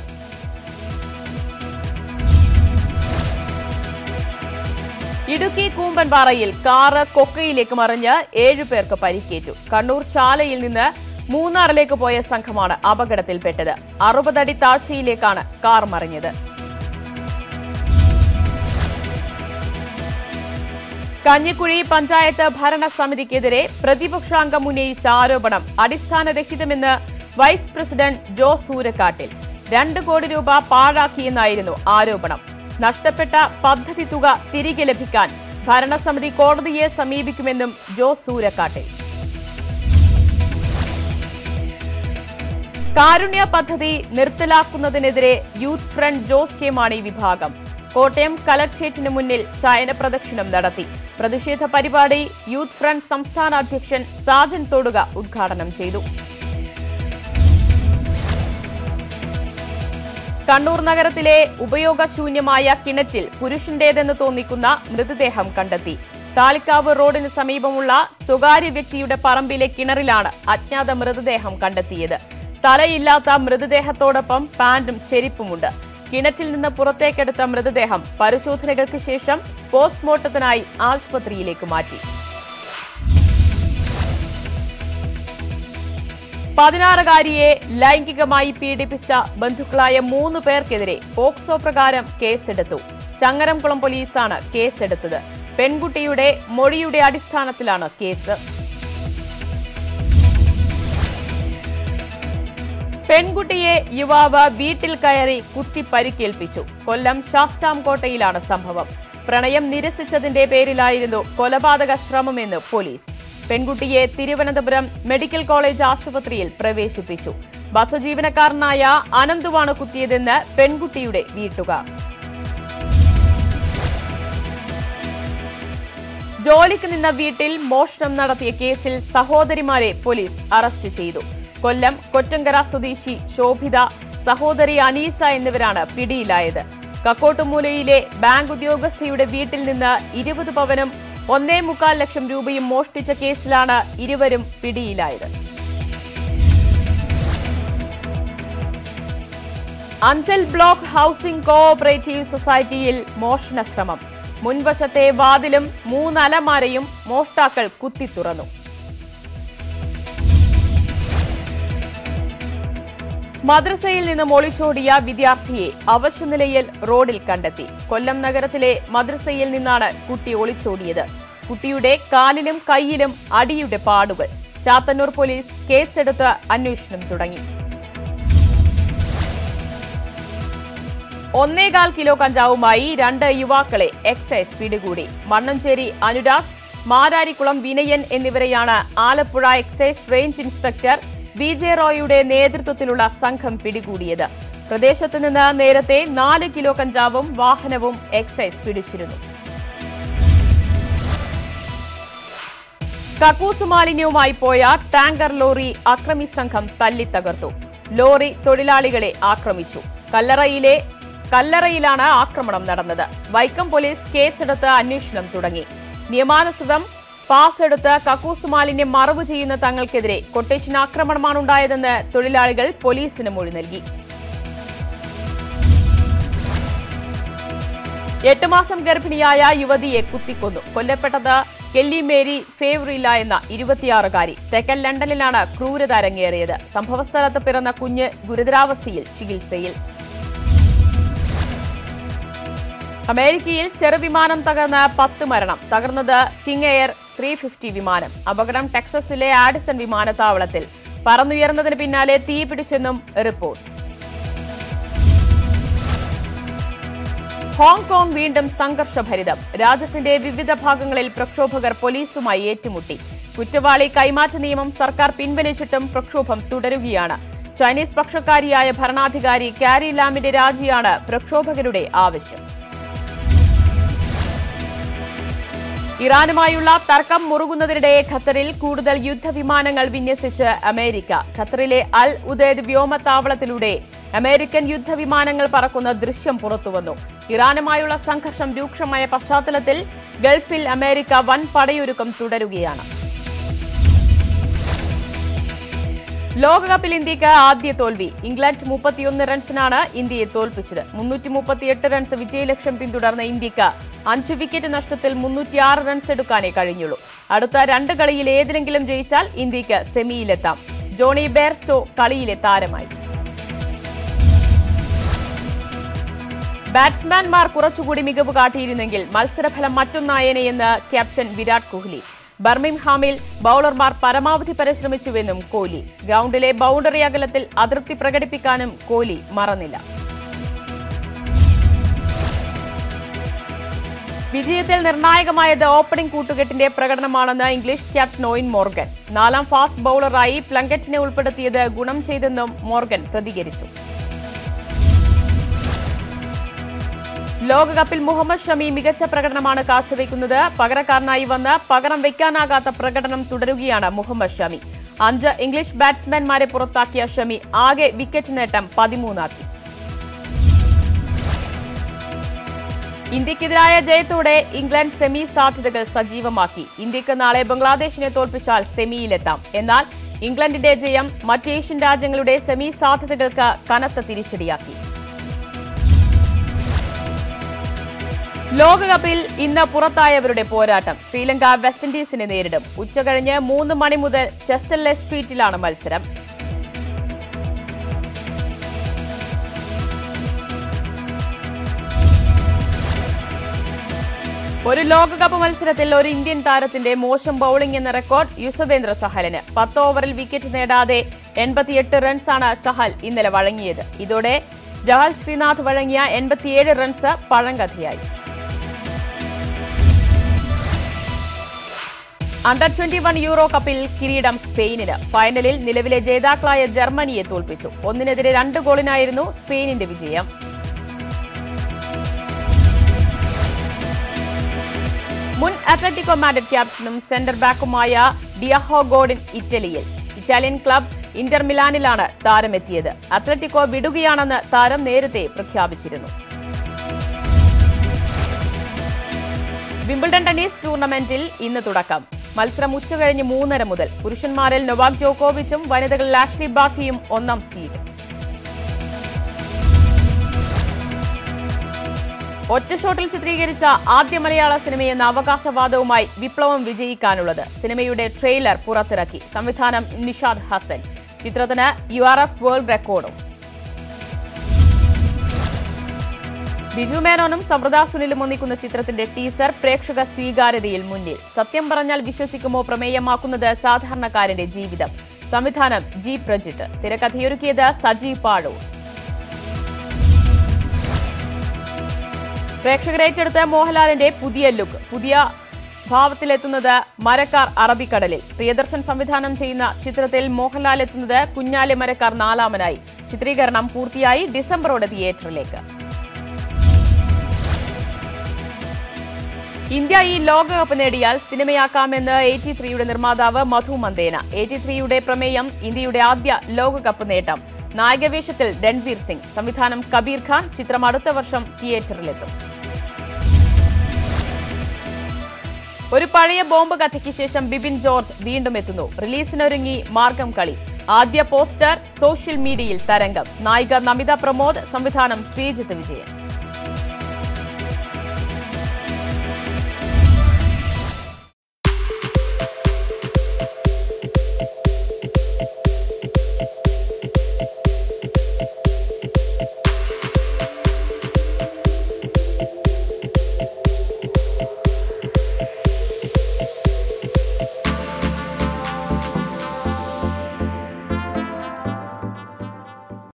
ഇടുക്കി കൂമ്പൻപാറയിൽ കാറ് കൊക്കയിലേക്ക് മറിഞ്ഞ് ഏഴുപേർക്ക് പരിക്കേറ്റു കണ്ണൂർ ചാലയിൽ നിന്ന് മൂന്നാറിലേക്ക് പോയ സംഘമാണ് അപകടത്തിൽപ്പെട്ടത് അറുപതടി താഴ്ചയിലേക്കാണ് കാർ മറിഞ്ഞത് കഞ്ഞിക്കുഴി പഞ്ചായത്ത് ഭരണസമിതിക്കെതിരെ പ്രതിപക്ഷാംഗം ഉന്നയിച്ച ആരോപണം അടിസ്ഥാനരഹിതമെന്ന് വൈസ് പ്രസിഡന്റ് ജോസ് സൂരക്കാട്ടിൽ രണ്ട് കോടി രൂപ പാഴാക്കിയെന്നായിരുന്നു ആരോപണം നഷ്ടപ്പെട്ട പദ്ധതി തുക തിരികെ ലഭിക്കാൻ ഭരണസമിതി കോടതിയെ സമീപിക്കുമെന്നും ജോസ് സൂരക്കാട്ടിൽ കാരുണ്യ പദ്ധതി നിർത്തലാക്കുന്നതിനെതിരെ youth front Jose K Mani വിഭാഗം കോട്ടയം കലക്ട്രേറ്റിന് മുന്നിൽ ശയന പ്രദക്ഷിണം നടത്തി പ്രതിഷേധ പരിപാടി യൂത്ത് ഫ്രണ്ട് സംസ്ഥാന അധ്യക്ഷൻ സാജൻ തൊടുക ഉദ്ഘാടനം ചെയ്തു കണ്ണൂർ നഗരത്തിലെ ഉപയോഗശൂന്യമായ കിണറ്റിൽ പുരുഷന്റേതെന്ന് തോന്നിക്കുന്ന മൃതദേഹം കണ്ടെത്തി താലിക്കാവ് റോഡിന് സമീപമുള്ള സ്വകാര്യ വ്യക്തിയുടെ പറമ്പിലെ കിണറിലാണ് അജ്ഞാത മൃതദേഹം കണ്ടെത്തിയത് തലയില്ലാത്ത മൃതദേഹത്തോടൊപ്പം പാന്റും ചെരിപ്പുമുണ്ട് കിണറ്റിൽ നിന്ന് പുറത്തേക്കെടുത്ത മൃതദേഹം പരിശോധനകൾക്ക് ശേഷം പോസ്റ്റ്മോർട്ടത്തിനായി ആശുപത്രിയിലേക്ക് മാറ്റി പതിനാറുകാരിയെ ലൈംഗികമായി പീഡിപ്പിച്ച ബന്ധുക്കളായ മൂന്ന് പേർക്കെതിരെ പോക്സോ പ്രകാരം കേസെടുത്തു ചങ്ങരംകുളം പോലീസാണ് കേസെടുത്തത് പെൺകുട്ടിയുടെ മൊഴിയുടെ അടിസ്ഥാനത്തിലാണ് കേസ് പെൺകുട്ടിയെ യുവാവ് വീട്ടിൽ കയറി കുത്തി പരിക്കേൽപ്പിച്ചു കൊല്ലം ശാസ്താംകോട്ടയിലാണ് സംഭവം പ്രണയം നിരസിച്ചതിന്റെ പേരിലായിരുന്നു കൊലപാതക ശ്രമമെന്ന് പോലീസ് പെൺകുട്ടിയെ തിരുവനന്തപുരം മെഡിക്കൽ കോളേജ് ആശുപത്രിയിൽ പ്രവേശിപ്പിച്ചു ബസ് ജീവനക്കാരനായ അനന്തുവാണ് കുത്തിയതെന്ന് പെൺകുട്ടിയുടെ വീട്ടുകാർ ജോലിക്ക് നിന്ന വീട്ടിൽ മോഷണം നടത്തിയ കേസിൽ സഹോദരിമാരെ പോലീസ് അറസ്റ്റ് ചെയ്തു കൊല്ലം കൊറ്റങ്കര സ്വദേശി ശോഭിത സഹോദരി അനീസ എന്നിവരാണ് പിടിയിലായത് കക്കോട്ടുമൂലയിലെ ബാങ്ക് ഉദ്യോഗസ്ഥയുടെ വീട്ടിൽ നിന്ന് ഇരുപത് പവനും ഒന്നേ മുക്കാൽ ലക്ഷം രൂപയും മോഷ്ടിച്ച കേസിലാണ് ഇരുവരും പിടിയിലായത് അഞ്ചൽ ബ്ലോക്ക് ഹൌസിംഗ് കോഓപ്പറേറ്റീവ് സൊസൈറ്റിയിൽ മോഷണ ശ്രമം മുൻവശത്തെ വാതിലും മൂന്നലമാരയും മോഷ്ടാക്കൾ കുത്തിത്തുറന്നു മദ്രസയിൽ നിന്ന് ഒളിച്ചോടിയ വിദ്യാർത്ഥിയെ അവശനിലയിൽ റോഡിൽ കണ്ടെത്തി കൊല്ലം നഗരത്തിലെ മദ്രസയിൽ നിന്നാണ് കുട്ടി ഒളിച്ചോടിയത് കുട്ടിയുടെ കാലിലും കൈയിലും അടിയുടെ പാടുകൾ ചാത്തന്നൂർ പോലീസ് കേസെടുത്ത് അന്വേഷണം തുടങ്ങി ഒന്നേകാൽ കിലോ കഞ്ചാവുമായി രണ്ട് യുവാക്കളെ എക്സൈസ് പിടികൂടി മണ്ണഞ്ചേരി അനുരാജ് മാരാരിക്കുളം വിനയൻ എന്നിവരെയാണ് Alappuzha excise range inspector B J റോയുടെ നേതൃത്വത്തിലുള്ള സംഘം പിടികൂടിയത് പ്രദേശത്ത് നിന്ന് നേരത്തെ നാല് കിലോ കഞ്ചാവും വാഹനവും എക്സൈസ് പിടിച്ചിരുന്നു കക്കൂസ് മാലിന്യവുമായി പോയ ടാങ്കർ ലോറി അക്രമി സംഘം തല്ലിത്തകർത്തു ലോറി തൊഴിലാളികളെ ആക്രമിച്ചു കല്ലറയിലെ കല്ലറയിലാണ് ആക്രമണം നടന്നത് വൈക്കം പോലീസ് കേസെടുത്ത് അന്വേഷണം തുടങ്ങി നിയമാനുസൃതം പാസ് എടുത്ത് കക്കൂസ് മാലിന്യം മറവ് ചെയ്യുന്ന തങ്ങൾക്കെതിരെ കൊട്ടേഷൻ ആക്രമണമാണുണ്ടായതെന്ന് തൊഴിലാളികൾ പോലീസിന് മൊഴി നൽകി എട്ട് മാസം ഗർഭിണിയായ യുവതിയെ കുത്തിക്കൊന്നു കൊല്ലപ്പെട്ടത് കെല്ലി മേരി ഫേവറില്ല എന്ന ഇരുപത്തിയാറുകാരി തെക്കൻ ലണ്ടനിലാണ് ക്രൂരത അരങ്ങേറിയത് സംഭവസ്ഥലത്ത് പിറന്ന കുഞ്ഞ് ഗുരുതരാവസ്ഥയിൽ ചികിത്സയിൽ അമേരിക്കയിൽ ചെറുവിമാനം തകർന്ന് പത്ത് മരണം തകർന്നത് കിങ് എയർ ത്രീ ഫിഫ്റ്റി വിമാനം അപകടം ടെക്സസിലെ ആഡിസൺ വിമാനത്താവളത്തിൽ പറന്നുയർന്നതിന് പിന്നാലെ തീ പിടിച്ചെന്നും റിപ്പോർട്ട് ഹോങ്കോങ് വീണ്ടും സംഘർഷഭരിതം രാജ്യത്തിന്റെ വിവിധ ഭാഗങ്ങളിൽ പ്രക്ഷോഭകർ പോലീസുമായി ഏറ്റുമുട്ടി കുറ്റവാളി കൈമാറ്റ നിയമം സർക്കാർ പിൻവലിച്ചിട്ടും പ്രക്ഷോഭം തുടരുകയാണ് ചൈനീസ് പക്ഷക്കാരിയായ ഭരണാധികാരി കാരി ലാമിന്റെ രാജിയാണ് പ്രക്ഷോഭകരുടെ ആവശ്യം ഇറാനുമായുള്ള തർക്കം മുറുകുന്നതിനിടെ ഖത്തറിൽ കൂടുതൽ യുദ്ധവിമാനങ്ങൾ വിന്യസിച്ച് അമേരിക്ക ഖത്തറിലെ അൽ ഉദൈദ് വ്യോമത്താവളത്തിലൂടെ അമേരിക്കൻ യുദ്ധവിമാനങ്ങൾ പറക്കുന്ന ദൃശ്യം പുറത്തുവന്നു ഇറാനുമായുള്ള സംഘർഷം രൂക്ഷമായ പശ്ചാത്തലത്തിൽ ഗൾഫിൽ അമേരിക്ക വൻ പടയൊരുക്കം തുടരുകയാണ് ലോകകപ്പിൽ ഇന്ത്യക്ക് ആദ്യ തോൽവി ഇംഗ്ലണ്ട് മുപ്പത്തിയൊന്ന് റൺസിനാണ് ഇന്ത്യയെ തോൽപ്പിച്ചത് മുന്നൂറ്റി മുപ്പത്തിയെട്ട് റൺസ് വിജയലക്ഷ്യം പിന്തുടർന്ന ഇന്ത്യക്ക് അഞ്ച് വിക്കറ്റ് നഷ്ടത്തിൽ മുന്നൂറ്റിയാറ് റൺസ് എടുക്കാനേ കഴിഞ്ഞുള്ളൂ അടുത്ത രണ്ട് കളിയിൽ ഏതിലെങ്കിലും ജയിച്ചാൽ ഇന്ത്യക്ക് സെമിയിലെത്താം ജോണി ബെയർസ്റ്റോ കളിയിലെ താരമായി ബാറ്റ്സ്മാൻമാർ കുറച്ചുകൂടി മികവ് കാട്ടിയിരുന്നെങ്കിൽ മത്സരഫലം മറ്റൊന്നായേനെയെന്ന് ക്യാപ്റ്റൻ വിരാട് കോഹ്ലി ബർമിംഗ്ഹാമിൽ ബൌളർമാർ പരമാവധി പരിശ്രമിച്ചുവെന്നും കോഹ്ലി ഗ്രൗണ്ടിലെ ബൌണ്ടറി അകലത്തിൽ അതൃപ്തി പ്രകടിപ്പിക്കാനും കോഹ്ലി മറന്നില്ല വിജയത്തിൽ നിർണായകമായത് ഓപ്പണിംഗ് കൂട്ടുകെട്ടിന്റെ പ്രകടനമാണെന്ന് ഇംഗ്ലീഷ് ക്യാപ്റ്റൻ ഓയിൻ മോർഗൻ നാലാം ഫാസ്റ്റ് ബൌളറായി പ്ലങ്കറ്റിനെ ഉൾപ്പെടുത്തിയത് ഗുണം ചെയ്തെന്നും മോർഗൻ പ്രതികരിച്ചു ലോകകപ്പിൽ മുഹമ്മദ് ഷമി മികച്ച പ്രകടനമാണ് കാഴ്ചവെക്കുന്നത് പകരക്കാരനായി വന്ന് പകരം വെക്കാനാകാത്ത പ്രകടനം തുടരുകയാണ് മുഹമ്മദ് ഷമി അഞ്ച് ഇംഗ്ലീഷ് ബാറ്റ്സ്മാൻമാരെ പുറത്താക്കിയ ഷമി ആകെ വിക്കറ്റ് നേട്ടം പതിമൂന്നാക്കി ഇന്ത്യക്കെതിരായ ജയത്തോടെ ഇംഗ്ലണ്ട് സെമി സാധ്യതകൾ സജീവമാക്കി ഇന്ത്യക്ക് നാളെ ബംഗ്ലാദേശിനെ തോൽപ്പിച്ചാൽ സെമിയിലെത്താം എന്നാൽ ഇംഗ്ലണ്ടിന്റെ ജയം മറ്റ് ഏഷ്യൻ രാജ്യങ്ങളുടെ സെമി സാധ്യതകൾക്ക് കനത്ത തിരിച്ചടിയാക്കി ലോകകപ്പിൽ ഇന്ന് പുറത്തായവരുടെ പോരാട്ടം ശ്രീലങ്ക വെസ്റ്റ് ഇൻഡീസിനെ നേരിടും ഉച്ചകഴിഞ്ഞ് മൂന്ന് മണി മുതൽ ചെസ്റ്റർലെ സ്ട്രീറ്റിലാണ് മത്സരം ഒരു ലോകകപ്പ് മത്സരത്തിൽ ഒരു ഇന്ത്യൻ താരത്തിന്റെ മോശം ബൌളിംഗ് എന്ന റെക്കോർഡ് യുസവേന്ദ്ര ചഹലിന് പത്ത് ഓവറിൽ വിക്കറ്റ് നേടാതെ എൺപത്തിയെട്ട് റൺസാണ് ചഹൽ ഇന്നലെ വഴങ്ങിയത് ഇതോടെ ജഹൽ ശ്രീനാഥ് വഴങ്ങിയ എൺപത്തിയേഴ് റൺസ് പഴങ്കഥയായി അണ്ടർ ട്വന്റി വൺ യൂറോ കപ്പിൽ കിരീടം സ്പെയിനിന് ഫൈനലിൽ നിലവിലെ ജേതാക്കളായ ജർമ്മനിയെ തോൽപ്പിച്ചു ഒന്നിനെതിരെ രണ്ട് ഗോളിനായിരുന്നു സ്പെയിനിന്റെ വിജയം മുൻ അത്ലറ്റിക്കോ മാഡ്രിഡ് ക്യാപ്റ്റനും സെന്റർ ബാക്കുമായ ഡിയഹോ ഗോഡിൻ ഇറ്റലിയിൽ ഇറ്റാലിയൻ ക്ലബ് ഇന്റർ മിലാനിലാണ് താരമെത്തിയത് അത്ലറ്റിക്കോ വിടുകയാണെന്ന് താരം നേരത്തെ പ്രഖ്യാപിച്ചിരുന്നു വിംബിൾഡൺ ടെന്നീസ് ടൂർണമെന്റിൽ ഇന്ന് തുടക്കം മത്സരം ഉച്ചകഴിഞ്ഞ് മൂന്നര മുതൽ പുരുഷന്മാരിൽ നൊവാക് ജോക്കോവിച്ചും വനിതകളിൽ ആഷ്ലി ബാർട്ടിയും ഒന്നാം സീഡ് ഒറ്റ ഷോട്ടിൽ ചിത്രീകരിച്ച ആദ്യ മലയാള സിനിമയെന്ന അവകാശവാദവുമായി വിപ്ലവം വിജയിക്കാനുള്ളത് സിനിമയുടെ ട്രെയിലർ പുറത്തിറക്കി സംവിധാനം നിഷാദ് ഹസൻ ചിത്രത്തിന് യു ആർ എഫ് വേൾഡ് റെക്കോർഡും ബിജു മേനോനും സമൃദ്ധ സുനിലും ഒന്നിക്കുന്ന ചിത്രത്തിന്റെ ടീസർ പ്രേക്ഷക സ്വീകാര്യതയിൽ മുന്നിൽ സത്യം പറഞ്ഞാൽ വിശ്വസിക്കുമോ പ്രമേയമാക്കുന്നത് സാധാരണക്കാരന്റെ ജീവിതം സംവിധാനം ജി പ്രജിത്ത് തിരക്കഥയൊരുക്കിയത് സജീവ് പാടൂർ പ്രേക്ഷകരെ ഏറ്റെടുത്ത മോഹൻലാലിന്റെ പുതിയ ലുക്ക് പുതിയ ഭാവത്തിലെത്തുന്നത് മരക്കാർ അറബിക്കടലിൽ പ്രിയദർശൻ സംവിധാനം ചെയ്യുന്ന ചിത്രത്തിൽ മോഹൻലാൽ എത്തുന്നത് കുഞ്ഞാലി മരക്കാർ നാലാമനായി ചിത്രീകരണം പൂർത്തിയായി ഡിസംബറോടെ തിയേറ്ററിലേക്ക് ഇന്ത്യ ഈ ലോകകപ്പ് നേടിയാൽ സിനിമയാക്കാമെന്ന് എയ്റ്റി ത്രീയുടെ നിർമ്മാതാവ് മധു മന്ദേന എയ്റ്റി ത്രീയുടെ പ്രമേയം ഇന്ത്യയുടെ ആദ്യ ലോകകപ്പ് നേട്ടം നായകവേഷത്തിൽ രൺവീർ സിംഗ് സംവിധാനം കബീർ ഖാൻ ചിത്രം അടുത്ത വർഷം തിയേറ്ററിലെത്തും ഒരു പഴയ ബോംബ് കഥയ്ക്ക് ശേഷം ബിബിൻ ജോർജ് വീണ്ടും എത്തുന്നു റിലീസിനൊരുങ്ങി മാർഗം കളി ആദ്യ പോസ്റ്റർ സോഷ്യൽ മീഡിയയിൽ തരംഗം നായിക നമിത പ്രമോദ് സംവിധാനം ശ്രീജിത്ത് വിജയൻ